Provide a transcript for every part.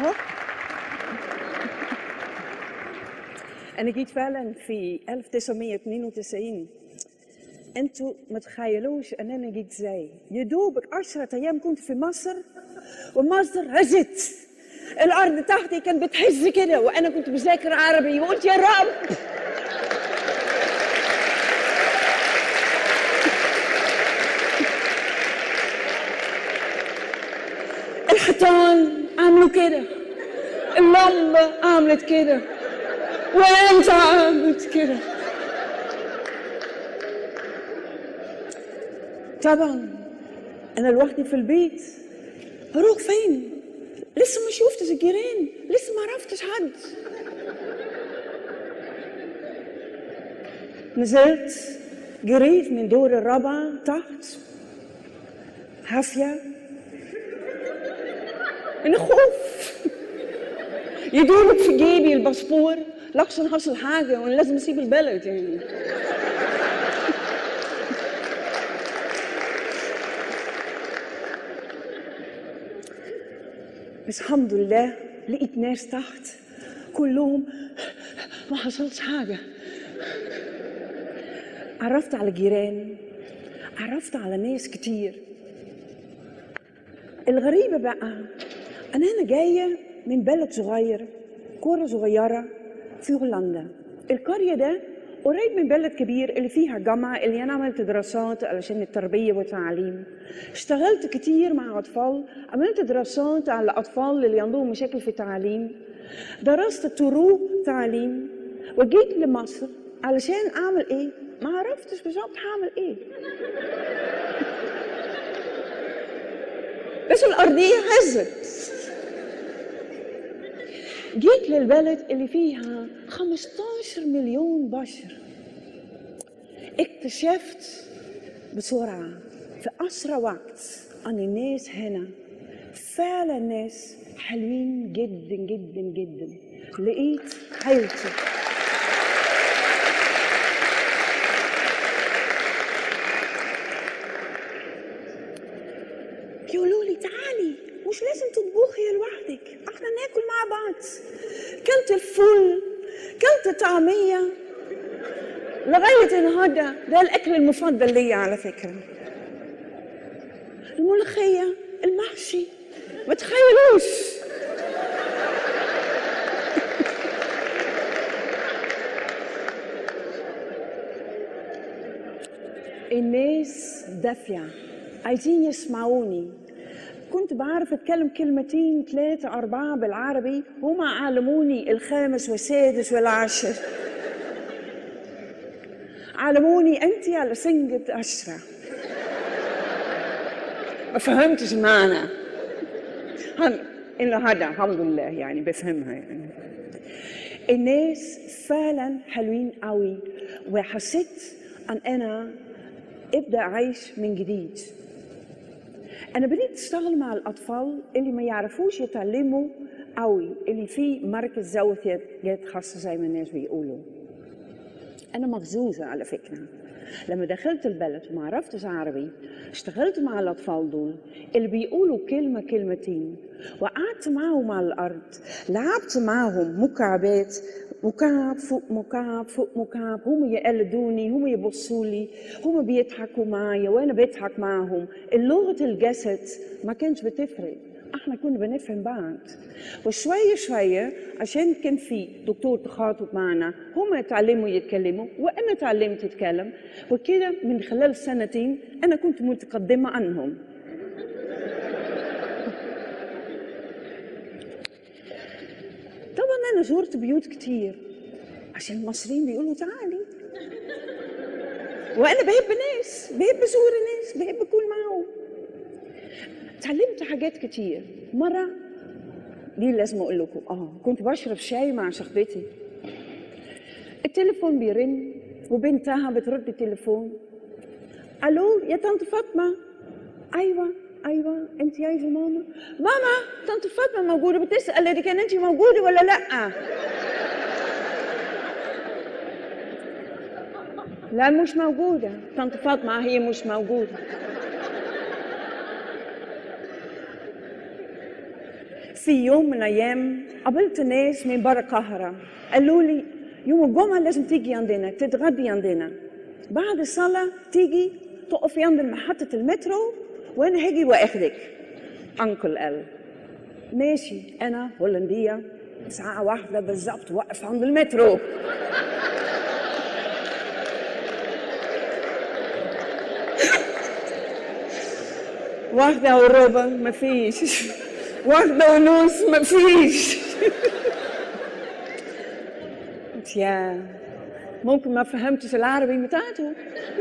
اهو انا جيت فعلا في 1992 انتوا ما تخيلوش ان انا جيت ازاي يا دوبك 10 ايام كنت في مصر ومصر هزت الارض تحتي كانت بتهز كده وانا كنت بذاكر عربي وقلت يا رب الحيطان عملوا كده اللمبة عملت كده وانت عملت كده طبعا انا لوحدي في البيت هروح فين لسه ما شفتش الجيران لسه ما عرفتش حد نزلت جريت من دور الرابعة تحت هافية من خوف يدورك في جيبي الباسبور لحسن حصل حاجة وانا لازم اسيب البلد يعني بس الحمد لله لقيت ناس تحت كلهم ما حصلش حاجة عرفت على جيران عرفت على ناس كتير الغريبة بقى أنا أنا جاية من بلد صغير قرى صغيرة في هولندا القرية ده قريب من بلد كبير اللي فيها جامعة اللي أنا عملت دراسات علشان التربية والتعليم اشتغلت كتير مع أطفال عملت دراسات على الأطفال اللي عندهم مشاكل في التعليم درست طرق تعليم وجيت لمصر علشان أعمل إيه؟ ما عرفتش بالظبط هعمل إيه بس الأرضية هزت جيت للبلد اللي فيها 15 مليون بشر اكتشفت بسرعة في أسرع وقت أن الناس هنا فعلا ناس حلوين جدا جدا جدا لقيت عيلتي يقولوا لي تعالي مش لازم تطبخي لوحدك احنا ناكل مع بعض كلت الفول كلت الطعمية لغاية النهاردة ده الأكل المفضل لي على فكرة الملوخية المحشي ما تخيلوش الناس دافية عايزين يسمعوني كنت بعرف اتكلم كلمتين ثلاثة أربعة بالعربي هما علموني الخامس والسادس والعاشر علموني أنت على سنجة عشرة ما فهمتش المعنى هم إلا هذا الحمد لله يعني بفهمها يعني الناس فعلا حلوين قوي وحسيت أن أنا ابدأ أعيش من جديد أنا بديت أشتغل مع الأطفال اللي ما يعرفوش يتعلموا قوي اللي في مركز زاوية خاصة زي ما الناس بيقولوا أنا مغزوزة على فكرة لما دخلت البلد وما عرفتش عربي اشتغلت مع الأطفال دول اللي بيقولوا كلمة كلمتين وقعدت معهم على الأرض لعبت معهم مكعبات مكعب فوق مكعب فوق مكعب هم يقلدوني هم يبصوا لي هم بيضحكوا معايا وانا بضحك معهم اللغة الجسد ما كانش بتفرق احنا كنا بنفهم بعض وشوية شوية عشان كان في دكتور تخاطب معنا هم اتعلموا يتكلموا وانا اتعلمت اتكلم وكده من خلال سنتين انا كنت متقدمة عنهم طبعا انا زرت بيوت كتير عشان المصريين بيقولوا تعالي وانا بحب ناس بحب ازور ناس بحب اكون معاهم اتعلمت حاجات كتير مره دي لازم اقول لكم اه كنت بشرب شاي مع صاحبتي التليفون بيرن وبنتها بترد التليفون الو يا طنط فاطمه ايوه ايوه انت عايزه ماما ماما طنط فاطمه موجوده بتسال اذا كان انت موجوده ولا لا لا مش موجوده طنط فاطمه هي مش موجوده في يوم من الايام قابلت ناس من برا القاهره قالوا لي يوم الجمعه لازم تيجي عندنا تتغدي عندنا بعد الصلاه تيجي تقفي عند محطه المترو وانا هاجي واخدك انكل قال ماشي انا هولنديه ساعه واحده بالظبط واقف عند المترو واحدة وربع مفيش واحدة ونص مفيش قلت يا ممكن ما فهمتش العربي بتاعته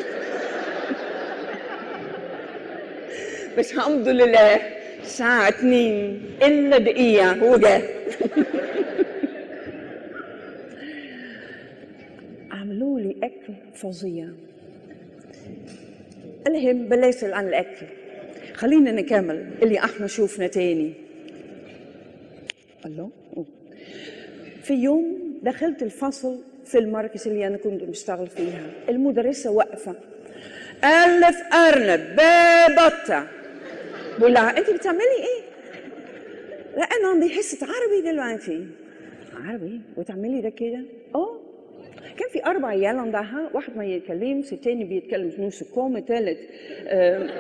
بس الحمد لله ساعة اتنين إلا دقيقة هو جه عملوا لي أكل فظيع المهم بلاش عن الأكل خلينا نكمل اللي احنا شوفنا تاني الله أوه. في يوم دخلت الفصل في المركز اللي انا كنت بشتغل فيها المدرسه واقفه الف ارنب ببطه بقول لها انت بتعملي ايه؟ لا انا عندي حصه عربي دلوقتي عربي وتعملي ده كده؟ اه كان في اربع عيال عندها واحد ما يتكلمش التاني بيتكلم في نص الكوم التالت آم،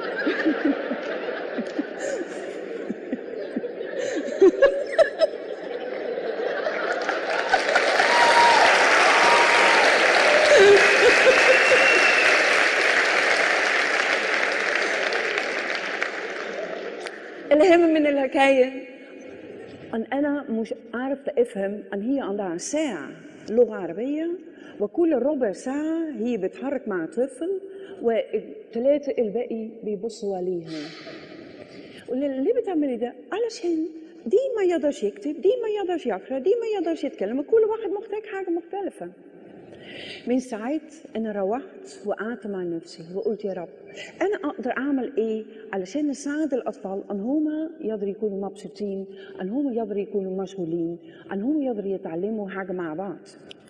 الهم من الحكايه ان انا مش عارفه افهم ان هي عندها ساعه لغه عربيه وكل ربع ساعه هي بتحرك مع طفل والثلاثه الباقي بيبصوا عليها قول لها ليه بتعملي ده؟ علشان دي ما يقدرش يكتب دي ما يقدرش يقرا دي ما يقدرش يتكلم كل واحد محتاج حاجه مختلفه من ساعات انا روحت وقعدت مع نفسي وقلت يا رب انا اقدر اعمل ايه علشان اساعد الاطفال ان هم يقدروا يكونوا مبسوطين ان هم يقدروا يكونوا مشغولين ان هم يقدروا يتعلموا حاجه مع بعض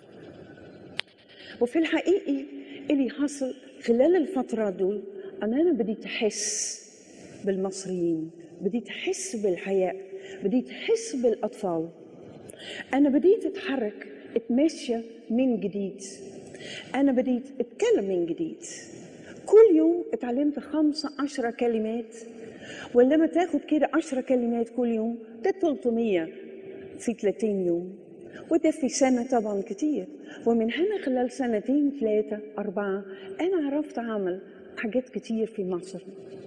وفي الحقيقة اللي حصل خلال الفترة دول أن أنا بديت أحس بالمصريين بديت أحس بالحياة بديت أحس بالأطفال أنا بديت أتحرك أتمشى من جديد أنا بديت أتكلم من جديد كل يوم اتعلمت خمسة عشرة كلمات ولما تاخد كده عشرة كلمات كل يوم ده 300 في 30 يوم وده في سنة طبعا كتير ومن هنا خلال سنتين ثلاثة أربعة أنا عرفت أعمل حاجات كتير في مصر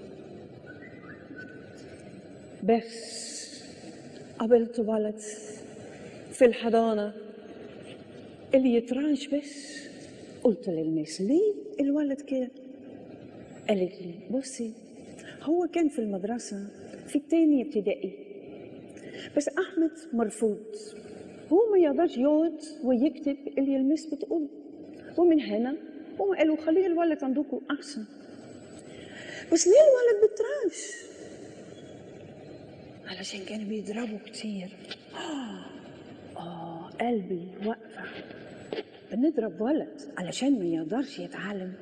بس قابلت ولد في الحضانة اللي يترعش بس قلت للناس ليه الولد كده قالت لي بصي هو كان في المدرسة في التاني ابتدائي بس أحمد مرفوض هو ما يقدرش يقعد ويكتب اللي المس بتقول ومن هنا هم قالوا خلي الولد عندكم أحسن بس ليه الولد بتراش علشان كانوا بيضربوا كتير آه قلبي واقفة بنضرب ولد علشان ما يقدرش يتعلم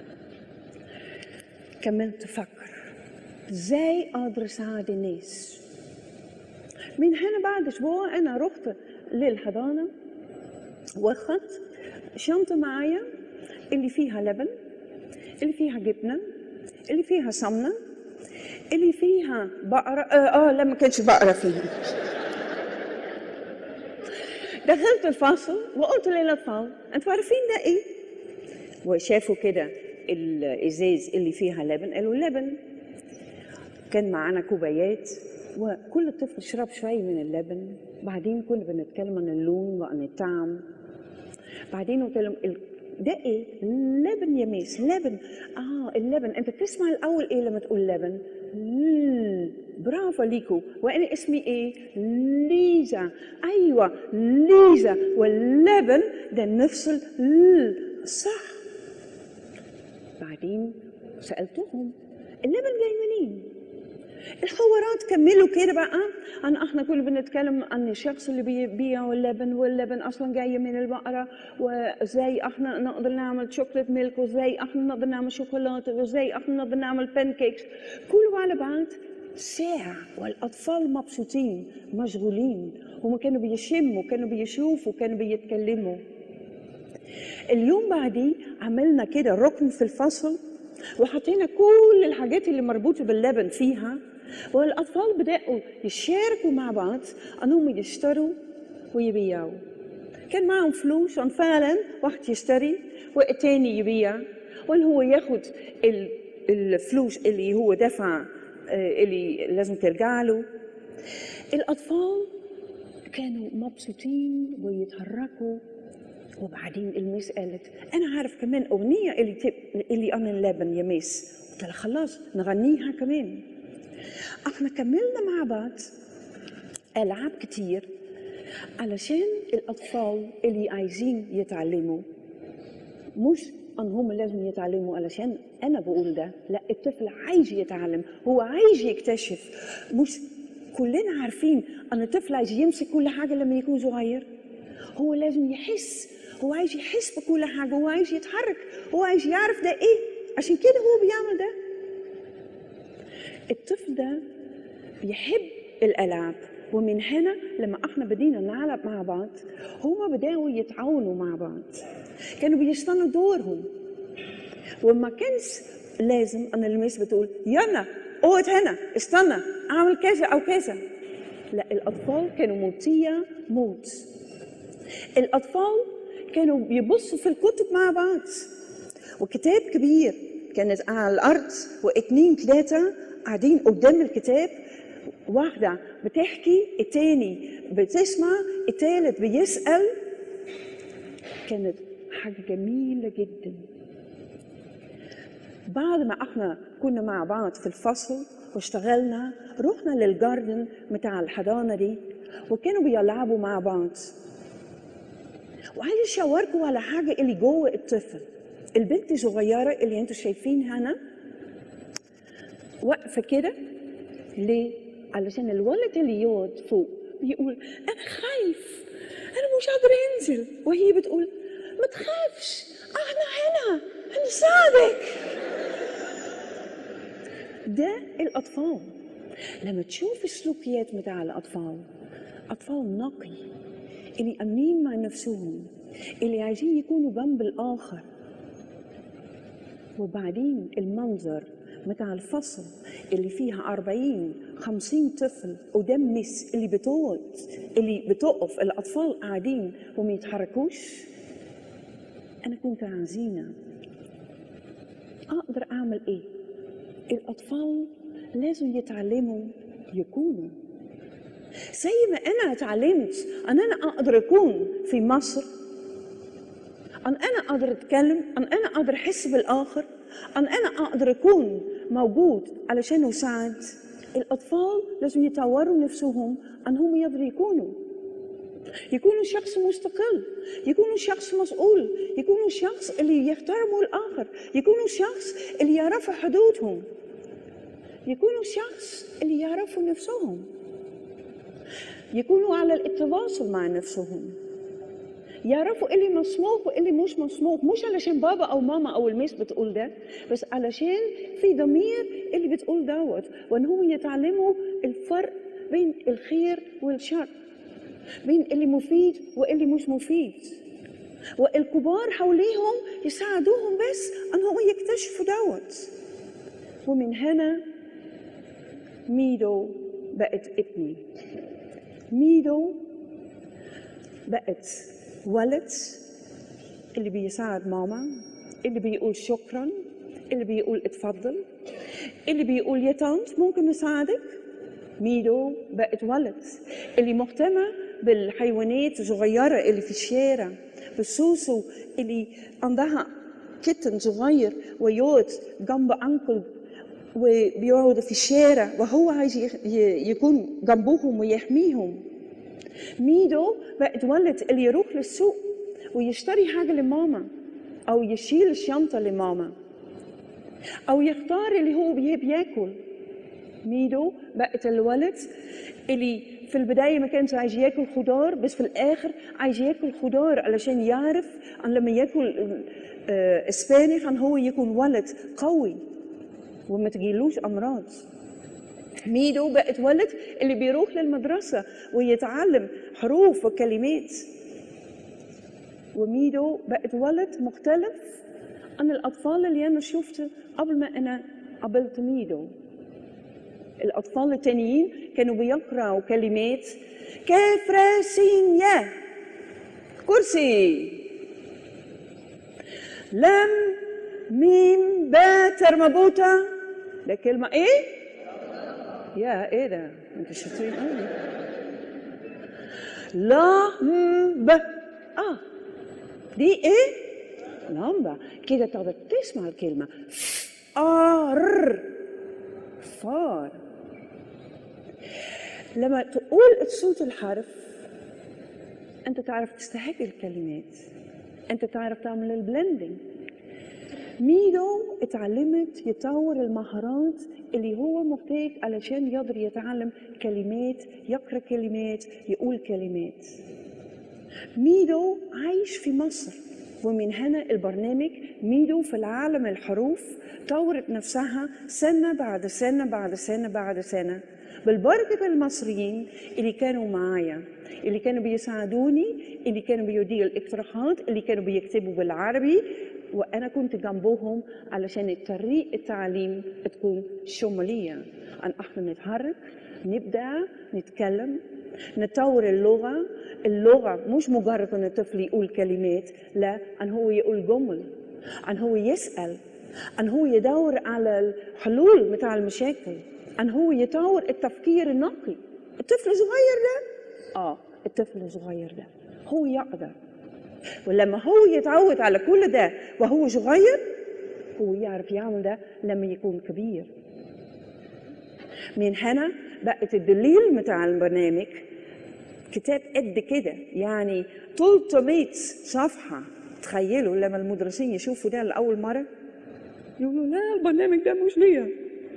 كملت أفكر ازاي اقدر اساعد الناس من هنا بعد اسبوع انا رحت للحضانه واخدت شنطه معايا اللي فيها لبن اللي فيها جبنه اللي فيها سمنه اللي فيها بقره اه, آه لا ما كانش بقره فيها دخلت الفصل وقلت للاطفال انتوا عارفين ده ايه؟ وشافوا كده الازاز اللي فيها لبن قالوا لبن كان معانا كوبايات وكل طفل شرب شوي من اللبن بعدين كنا بنتكلم عن اللون وعن الطعم بعدين قلت لهم ال- ده ايه؟ لبن يا ميس لبن اه اللبن انت بتسمع الاول ايه لما تقول لبن؟ مم، برافو ليكو وانا اسمي ايه؟ ليزا ايوه ليزا واللبن ده نفس ال صح بعدين سالتهم اللبن جاي منين؟ الحوارات كملوا كده بقى عن احنا كنا بنتكلم عن الشخص اللي بيبيع اللبن واللبن اصلا جاي من البقره وازاي احنا نقدر نعمل شوكليت ميلك وازاي احنا نقدر نعمل شوكولاته وازاي احنا نقدر نعمل بانكيكس كله على بعض ساعة والأطفال مبسوطين مشغولين هم كانوا بيشموا كانوا بيشوفوا كانوا بيتكلموا اليوم بعديه عملنا كده ركن في الفصل وحطينا كل الحاجات اللي مربوطة باللبن فيها والأطفال بدأوا يشاركوا مع بعض أنهم يشتروا ويبيعوا كان معهم فلوس فعلا واحد يشتري والتاني يبيع وان هو ياخد ال- الفلوس اللي هو دفع آه، اللي لازم ترجع له الأطفال كانوا مبسوطين ويتحركوا وبعدين الميس قالت انا عارف كمان اغنيه اللي تب... اللي انا اللبن يا ميس قلت لها خلاص نغنيها كمان احنا كملنا مع بعض العاب كتير علشان الاطفال اللي عايزين يتعلموا مش ان هم لازم يتعلموا علشان انا بقول ده لا الطفل عايز يتعلم هو عايز يكتشف مش كلنا عارفين ان الطفل عايز يمسك كل حاجه لما يكون صغير هو لازم يحس هو عايز يحس بكل حاجه هو عايز يتحرك هو عايز يعرف ده ايه عشان كده هو بيعمل ده الطفل ده بيحب الالعاب ومن هنا لما احنا بدينا نلعب مع بعض هما بداوا يتعاونوا مع بعض كانوا بيستنوا دورهم وما كانش لازم ان الميس بتقول يلا اقعد هنا استنى اعمل كذا او كذا لا الاطفال كانوا مطيع موت الاطفال كانوا بيبصوا في الكتب مع بعض وكتاب كبير كانت على الارض واتنين ثلاثه قاعدين قدام الكتاب واحدة بتحكي التاني بتسمع التالت بيسأل كانت حاجة جميلة جدا بعد ما احنا كنا مع بعض في الفصل واشتغلنا رحنا للجاردن بتاع الحضانة دي وكانوا بيلعبوا مع بعض وعايز اشاوركم على حاجة اللي جوه الطفل البنت الصغيرة اللي انتوا شايفينها هنا واقفة كده ليه؟ علشان الولد اللي يقعد فوق بيقول أنا خايف أنا مش قادر أنزل وهي بتقول ما تخافش احنا هنا هنساعدك ده الأطفال لما تشوف السلوكيات بتاع الأطفال أطفال نقي اللي أمين مع نفسهم اللي عايزين يكونوا جنب الآخر وبعدين المنظر بتاع الفصل اللي فيها 40 50 طفل قدام مس اللي بتقعد اللي بتقف الأطفال قاعدين وما يتحركوش أنا كنت عزينة أقدر أعمل إيه؟ الأطفال لازم يتعلموا يكونوا زي ما أنا اتعلمت أن أنا أقدر أكون في مصر أن أنا أقدر أتكلم أن أنا أقدر أحس بالآخر أن أنا أقدر أكون موجود علشان أساعد الأطفال لازم يطوروا نفسهم أنهم يقدروا يكونوا يكونوا شخص مستقل يكونوا شخص مسؤول يكونوا شخص اللي يحترموا الآخر يكونوا شخص اللي يعرفوا حدودهم يكونوا شخص اللي يعرفوا نفسهم يكونوا على التواصل مع نفسهم يعرفوا اللي مسموح واللي مش مسموح مش علشان بابا او ماما او الميس بتقول ده بس علشان في ضمير اللي بتقول دوت وان هم يتعلموا الفرق بين الخير والشر بين اللي مفيد واللي مش مفيد والكبار حواليهم يساعدوهم بس انهم يكتشفوا دوت ومن هنا ميدو بقت ابني ميدو بقت ولد اللي بيساعد ماما اللي بيقول شكرا اللي بيقول اتفضل اللي بيقول يا طنط ممكن نساعدك ميدو بقت ولد اللي مهتمة بالحيوانات الصغيرة اللي في الشارع بالسوسو اللي عندها كتن صغير ويقعد جنب أنكل وبيقعدوا في الشارع وهو عايز يكون جنبهم ويحميهم ميدو بقت ولد اللي يروح للسوق ويشتري حاجة لماما أو يشيل الشنطة لماما أو يختار اللي هو بيحب ياكل ميدو بقت الولد اللي في البداية ما كانش عايز ياكل خضار بس في الآخر عايز ياكل خضار علشان يعرف أن لما ياكل آه، اسبانخ أن هو يكون ولد قوي وما تجيلوش أمراض ميدو بقت ولد اللي بيروح للمدرسة ويتعلم حروف وكلمات وميدو بقت ولد مختلف عن الأطفال اللي أنا شفته قبل ما أنا قابلت ميدو الأطفال التانيين كانوا بيقرأوا كلمات كيف راسين يا كرسي لم ميم با ترمبوتا ده كلمة إيه؟ يا إيه ده؟ أنتوا شاطرين قوي لا م ب آه دي إيه؟ لمبة كده تقدر تسمع الكلمة فار فار لما تقول صوت الحرف انت تعرف تستهج الكلمات انت تعرف تعمل البلندنج ميدو اتعلمت يطور المهارات اللي هو محتاج علشان يقدر يتعلم كلمات يقرا كلمات يقول كلمات ميدو عايش في مصر ومن هنا البرنامج ميدو في العالم الحروف طورت نفسها سنة بعد سنة بعد سنة بعد سنة بالبركة المصريين اللي كانوا معايا اللي كانوا بيساعدوني اللي كانوا بيديروا الاقتراحات اللي كانوا بيكتبوا بالعربي وانا كنت جنبهم علشان طريقه التعليم تكون شموليه ان احنا نتحرك نبدا نتكلم نطور اللغه اللغه مش مجرد ان الطفل يقول كلمات لا ان هو يقول جمل ان هو يسال ان هو يدور على الحلول بتاع المشاكل ان هو يطور التفكير النقي الطفل الصغير ده اه الطفل الصغير ده هو يقدر ولما هو يتعود على كل ده وهو صغير هو يعرف يعمل ده لما يكون كبير من هنا بقت الدليل بتاع البرنامج كتاب قد كده يعني 300 صفحة تخيلوا لما المدرسين يشوفوا ده لأول مرة يقولوا لا البرنامج ده مش ليا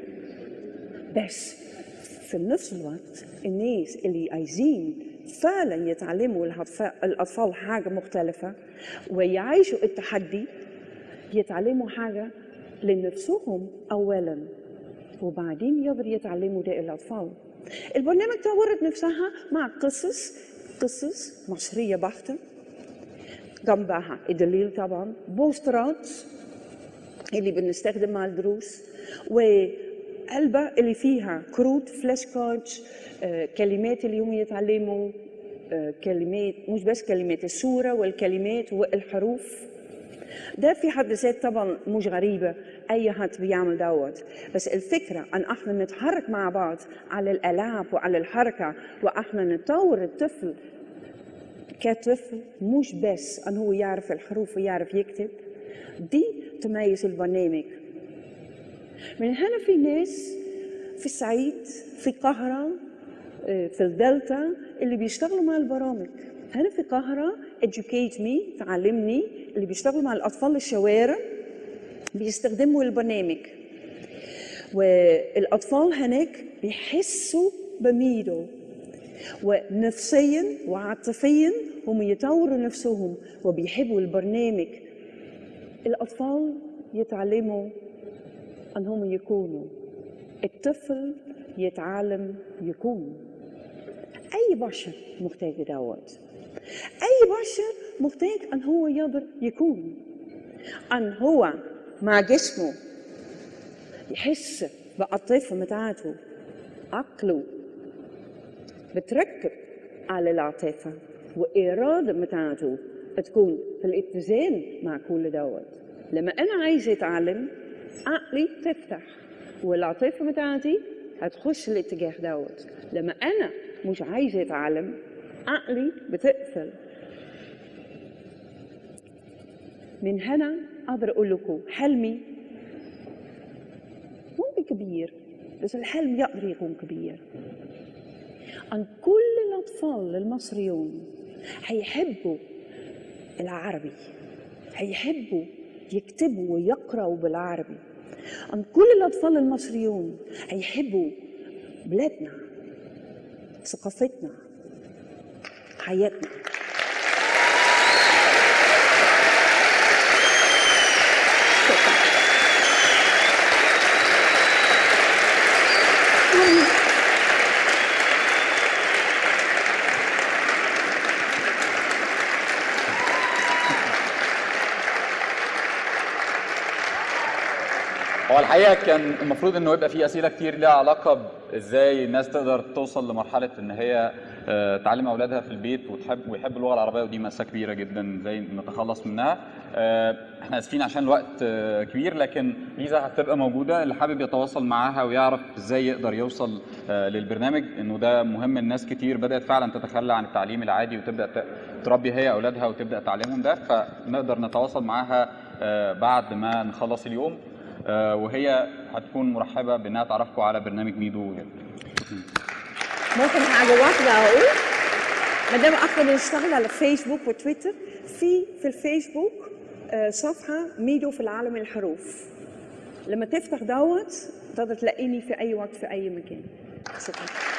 بس في نفس الوقت الناس اللي عايزين فعلا يتعلموا الأطفال حاجة مختلفة ويعيشوا التحدي يتعلموا حاجة لنفسهم أولا وبعدين يقدر يتعلموا ده الأطفال البرنامج طورت نفسها مع قصص قصص مصرية بحتة جنبها الدليل طبعا بوسترات اللي بنستخدم مع الدروس وعلبة اللي فيها كروت فلاش كاردز آه، كلمات اللي هم يتعلموا آه، كلمات مش بس كلمات الصورة والكلمات والحروف ده في حد ذات طبعا مش غريبة أي حد بيعمل دوت بس الفكرة أن احنا نتحرك مع بعض على الألعاب وعلى الحركة وإحنا نطور الطفل كطفل مش بس أن هو يعرف الحروف ويعرف يكتب دي تميز البرنامج من هنا في ناس في الصعيد في القاهرة آه، في الدلتا اللي بيشتغلوا مع البرامج هنا في القاهرة educate me تعلمني اللي بيشتغلوا مع الأطفال الشوارع بيستخدموا البرنامج والأطفال هناك بيحسوا بميدو ونفسيا وعاطفيا هم يطوروا نفسهم وبيحبوا البرنامج الأطفال يتعلموا أنهم يكونوا الطفل يتعلم يكون أي بشر محتاج دوت أي بشر محتاج أن هو يقدر يكون أن هو مع جسمه يحس بالعاطفة بتاعته عقله بتركب على العاطفة وإرادة بتاعته تكون في الاتزان مع كل دوت لما أنا عايز أتعلم عقلي تفتح والعاطفة بتاعتي هتخش الاتجاه دوت لما أنا مش عايزة أتعلم عقلي بتقفل من هنا أقدر أقول لكم حلمي ممكن كبير بس الحلم يقدر يكون كبير أن كل الأطفال المصريون هيحبوا العربي هيحبوا يكتبوا ويقرأوا بالعربي أن كل الأطفال المصريون هيحبوا بلادنا ثقافتنا حياتنا شكرا هو الحقيقه كان المفروض انه يبقى في اسئله كتير ليها علاقه بازاي الناس تقدر توصل لمرحله ان هي آه، تعلم اولادها في البيت وتحب ويحب اللغه العربيه ودي مأساة كبيره جدا ازاي نتخلص منها آه، احنا اسفين عشان الوقت آه، كبير لكن ليزا هتبقى موجوده اللي حابب يتواصل معاها ويعرف ازاي يقدر يوصل آه، للبرنامج انه ده مهم الناس كتير بدات فعلا تتخلى عن التعليم العادي وتبدا ت- تربي هي اولادها وتبدا تعلمهم ده فنقدر نتواصل معاها آه، بعد ما نخلص اليوم آه، وهي هتكون مرحبه بانها تعرفكم على برنامج ميدو ممكن حاجه واحده اقول ما دام احنا بنشتغل على فيسبوك وتويتر في في الفيسبوك آه، صفحه ميدو في العالم الحروف لما تفتح دوت تقدر تلاقيني في اي وقت في اي مكان شكرا